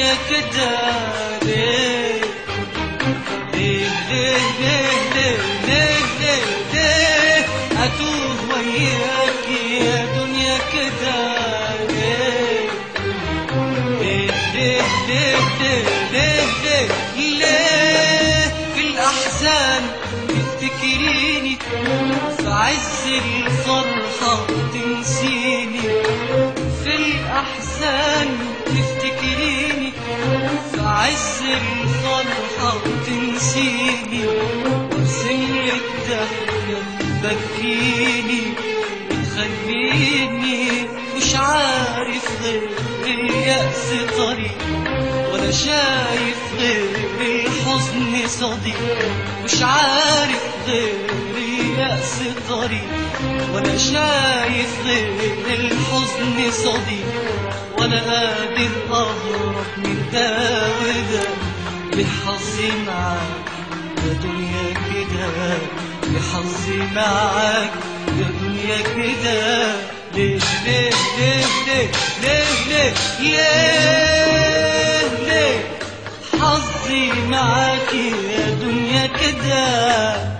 دنيا كده ليه ليه ليه ليه ليه ليه ليه ليه أتوه وياك يا دنيا كده ليه ليه ليه ليه ليه ليه ليه ليه في الأحزان تفتكريني في عز الفرحة تنسيني في الأحزان تفتكريني في عز الفرحة تنسيني وارسم لك ضحكة تبكيني وتخليني مش عارف غير اليأس طريق ولا شايف غير الحزن صديق مش عارف غير اليأس طريق ولا شايف غير الحزن صديق ولا قادر أهرب من ده وده بحظي معاك يا دنيا كده بحظي معاك يا دنيا كده ليه ليه ليه ليه ليه ليه ليه ليه حظي معاك يا دنيا كده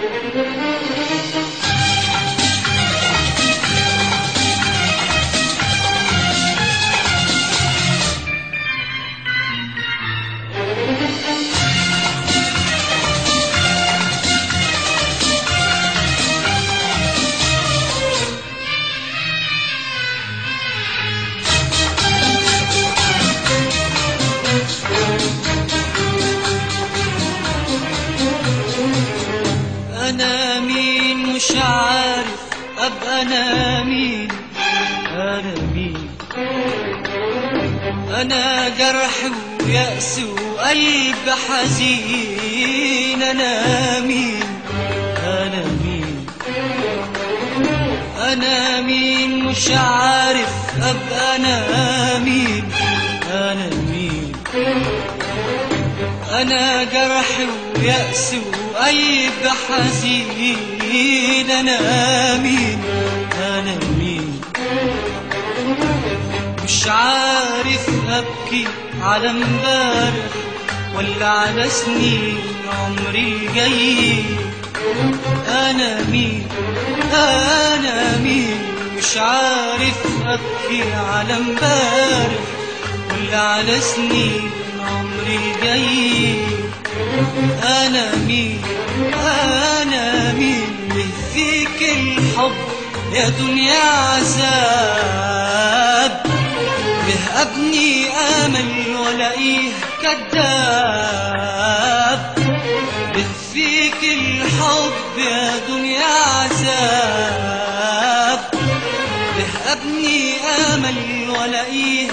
أنا مين مش عارف أبقى أنا مين أنا مين أنا جرح ويأس وقلب حزين أنا مين أنا مين أنا مين مش عارف أبقى أنا مين أنا مين أنا جرح ويأس وقلب حزين أنا مين أنا مين مش عارف أبكي على امبارح ولا على سنين عمري الجاي أنا مين أنا مين مش عارف أبكي على امبارح ولا على سنين عمري الجاي أنا مين أنا مين ليه فيك الحب يا دنيا عذاب به أبني أمل ولاقيه كذاب به فيك الحب يا دنيا عذاب به أبني أمل ولاقيه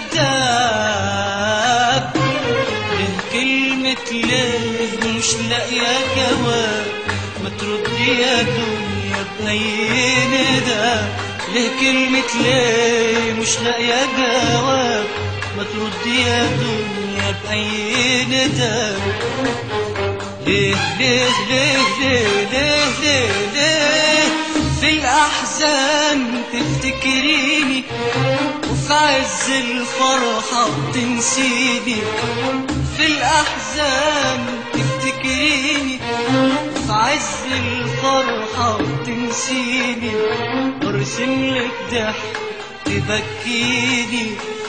كذاب ليه كلمة ليه مش لاقية جواب ما تردي يا دنيا بأي ندى ليه كلمة ليه مش لاقية جواب ما تردي يا دنيا بأي ندى ليه ليه ليه ليه ليه ليه ليه في الأحزان تفتكريني وفي عز الفرحة تنسيني في الأحزان تفتكريني وفي عز الفرحة تنسيني وارسم لك ضحك تبكيني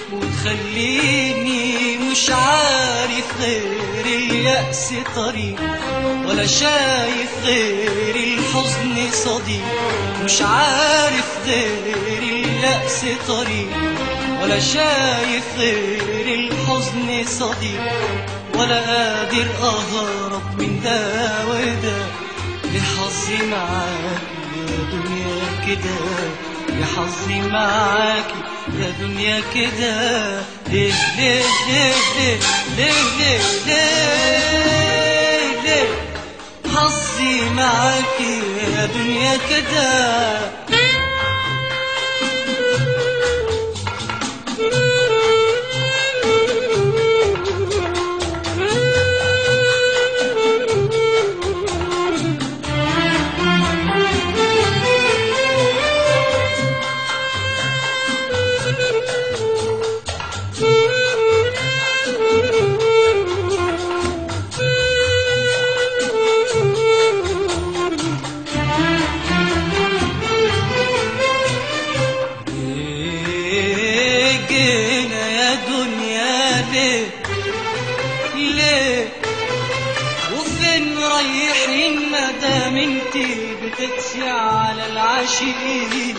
وتخليني مش عارف غير اليأس طريق ولا شايف غير الحزن صديق مش عارف غير اليأس طريق ولا شايف غير الحزن صديق ولا قادر أهرب من ده وده لحظي معاك يا دنيا كده يا حظي معاك يا دنيا كده ليه ليه ليه ليه ليه ليه ليه ليه حظي معاك يا دنيا كده مدام انت بتقسي على العاشقين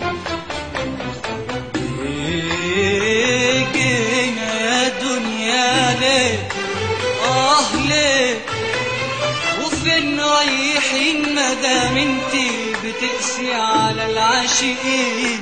ليه جينا يا دنيا ليه اه ليه وفين رايحين مدام انت بتقسي على العاشقين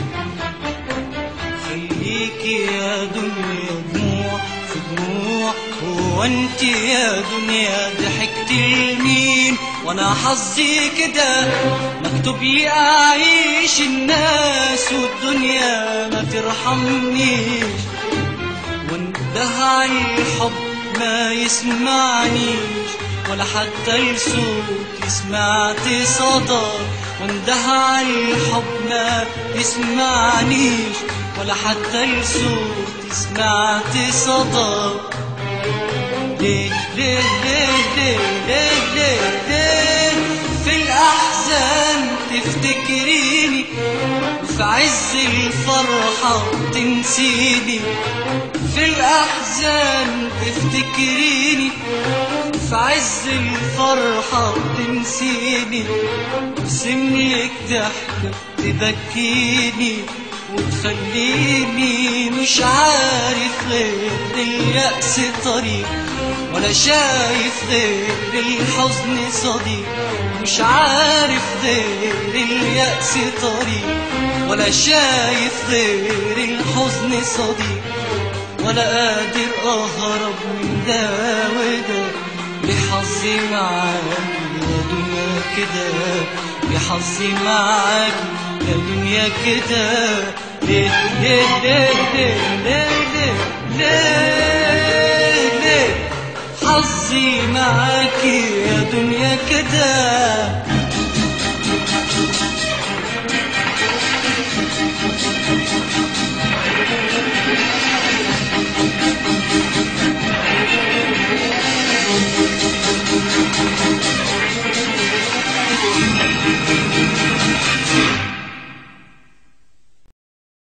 خليكي يا دنيا دموع في دموع هو انت يا دنيا ضحكت لمين وانا حظي كده مكتوب لي اعيش الناس والدنيا ما ترحمنيش واندهى الحب ما يسمعنيش ولا حتى الصوت سمعت صدى واندهى الحب ما يسمعنيش ولا حتى الصوت سمعت صدى ليه ليه ليه ليه ليه ليه ليه في الأحزان تفتكريني وفي عز الفرحة تنسيني في الأحزان تفتكريني في عز الفرحة تنسيني وسملك ضحكة تبكيني وتخليني مش عارف غير اليأس طريق ولا شايف غير الحزن صديق مش عارف غير اليأس طريق ولا شايف غير الحزن صديق ولا قادر أهرب من ده وده بحظي معاك يا دنيا كده بحظي معاك يا دنيا كده ليه ليه ليه ليه ليه ليه ليه ليه حظي معاك يا دنيا كده